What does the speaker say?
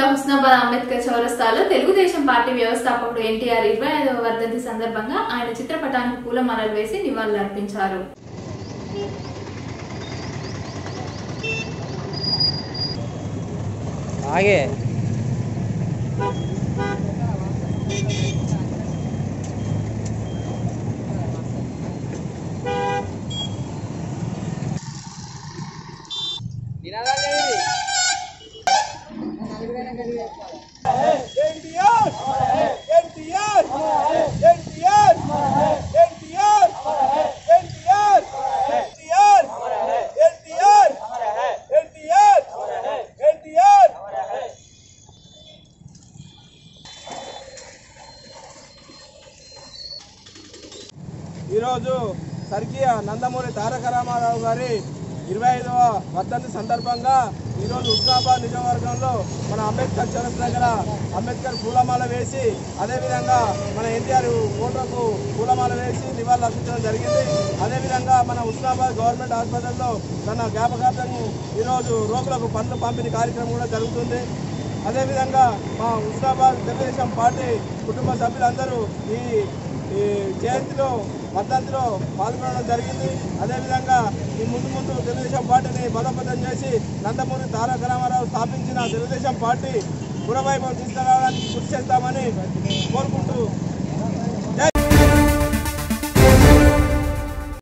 జిల్లా హుస్నాబాద్ అంబేద్కర్ చౌరస్తాలో తెలుగుదేశం పార్టీ వ్యవస్థాపకుడు ఎన్టీఆర్ ఇరవై ఐదవ వర్ధంతి సందర్భంగా ఆయన చిత్రపటానికి పూలమాలలు వేసి నివాళులర్పించారు ఆగే ఎన్టీఆర్ ఎన్టీఆర్ ఎన్టీఆర్ ఎన్టీఆర్ ఎన్టీఆర్ ఎన్టీఆర్ ఎన్టీఆర్ ఎన్టీఆర్ ఎన్టీఆర్ ఈరోజు స్వర్గీయ నందమూరి తారక రామారావు గారి ఇరవై ఐదవ వర్ధంతి సందర్భంగా ఈరోజు హుస్నాబాద్ నియోజకవర్గంలో మన అంబేద్కర్ చౌరస్ దగ్గర అంబేద్కర్ పూలమాల వేసి అదేవిధంగా మన ఎన్టీఆర్ ఫోటోకు పూలమాల వేసి నివాళులు అర్పించడం జరిగింది అదేవిధంగా మన హుస్నాబాద్ గవర్నమెంట్ హాస్పిటల్లో తన జ్ఞాపకార్థం ఈరోజు రోగులకు పనులు పంపిణీ కార్యక్రమం కూడా జరుగుతుంది అదేవిధంగా మా హుస్నాబాద్ తెలుగుదేశం పార్టీ కుటుంబ సభ్యులందరూ ఈ ఈ జయంతిలో వర్ధంతిలో పాల్గొనడం జరిగింది అదేవిధంగా ఈ ముందు ముందు తెలుగుదేశం పార్టీని బలోపేతం చేసి నందమూరి తారక రామారావు స్థాపించిన తెలుగుదేశం పార్టీ పురవైభవం తీసుకురావడానికి కృషి చేస్తామని కోరుకుంటూ